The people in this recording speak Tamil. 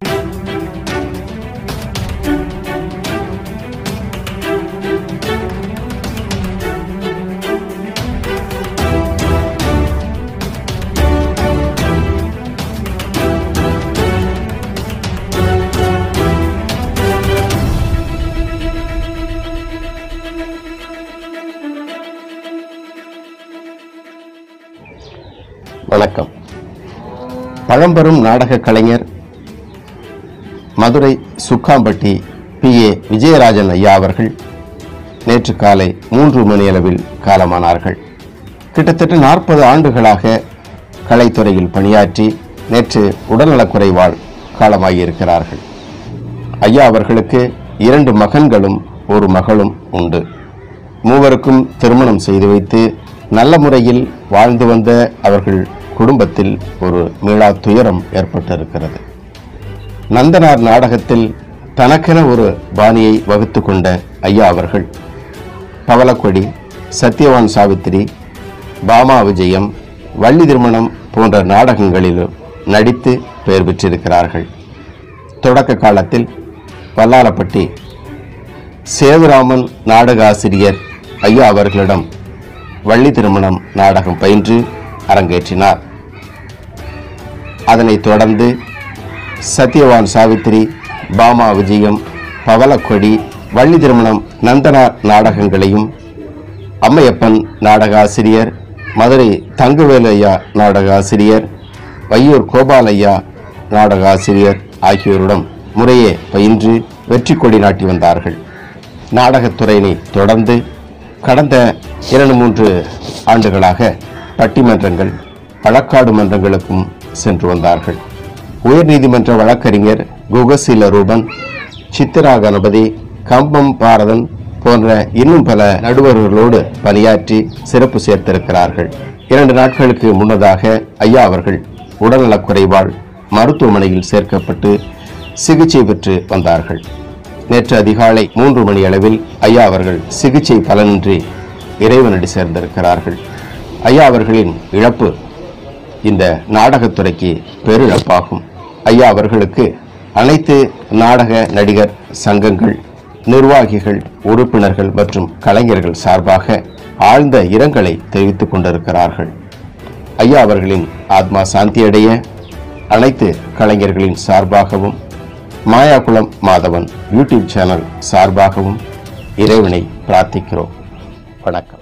வணக்கம் பழம்பெரும் நாடக கலைஞர் மதுரை சுக்காம்பட்டி பி ஏ விஜயராஜன் ஐயா அவர்கள் நேற்று காலை மூன்று மணியளவில் காலமானார்கள் கிட்டத்தட்ட நாற்பது ஆண்டுகளாக கலைத்துறையில் பணியாற்றி நேற்று உடல்நலக்குறைவால் காலமாகியிருக்கிறார்கள் ஐயா அவர்களுக்கு இரண்டு மகன்களும் ஒரு மகளும் உண்டு மூவருக்கும் திருமணம் செய்து வைத்து நல்ல முறையில் வாழ்ந்து வந்த அவர்கள் குடும்பத்தில் ஒரு மீளா துயரம் ஏற்பட்டிருக்கிறது நந்தனார் நாடகத்தில் தனக்கென ஒரு பாணியை வகுத்து கொண்ட ஐயா அவர்கள் பவளக்கொடி சத்யவான் சாவித்திரி பாமா விஜயம் வள்ளி திருமணம் போன்ற நாடகங்களிலும் நடித்து பெயர் பெற்றிருக்கிறார்கள் தொடக்க காலத்தில் வல்லாலப்பட்டி சேதுராமன் நாடக ஆசிரியர் ஐயா அவர்களிடம் வள்ளி திருமணம் நாடகம் பயின்று அரங்கேற்றினார் அதனைத் தொடர்ந்து சத்யவான் சாவித்திரி பாமா விஜயம் பவளக்கொடி வள்ளி திருமணம் நந்தனார் நாடகங்களையும் அம்மையப்பன் நாடக ஆசிரியர் மதுரை தங்கவேலு ஐயா நாடக ஆசிரியர் வையூர் கோபாலையா நாடக ஆசிரியர் ஆகியோரிடம் முறையே பயின்று வெற்றி கொடி நாட்டி வந்தார்கள் நாடகத்துறையினை தொடர்ந்து கடந்த இரண்டு மூன்று ஆண்டுகளாக பட்டிமன்றங்கள் வழக்காடு மன்றங்களுக்கும் சென்று வந்தார்கள் உயர்நீதிமன்ற வழக்கறிஞர் குகசீல ரூபன் சித்திரா கணபதி கம்பம் பாரதன் போன்ற இன்னும் பல நடுவர்களோடு பணியாற்றி சிறப்பு சேர்த்திருக்கிறார்கள் இரண்டு நாட்களுக்கு முன்னதாக ஐயா அவர்கள் உடல்நலக்குறைவால் மருத்துவமனையில் சேர்க்கப்பட்டு சிகிச்சை பெற்று வந்தார்கள் நேற்று அதிகாலை மூன்று மணி அளவில் ஐயா அவர்கள் சிகிச்சை பலனின்றி இறைவனடி சேர்ந்திருக்கிறார்கள் ஐயா அவர்களின் இழப்பு இந்த நாடகத்துறைக்கு பெருழப்பாகும் ஐயா அவர்களுக்கு அனைத்து நாடக நடிகர் சங்கங்கள் நிர்வாகிகள் உறுப்பினர்கள் மற்றும் கலைஞர்கள் சார்பாக ஆழ்ந்த இரங்கலை தெரிவித்துக் கொண்டிருக்கிறார்கள் ஐயா அவர்களின் ஆத்மா சாந்தியடைய அனைத்து கலைஞர்களின் சார்பாகவும் மாயாகுளம் மாதவன் யூடியூப் சேனல் சார்பாகவும் இறைவனை பிரார்த்திக்கிறோம் வணக்கம்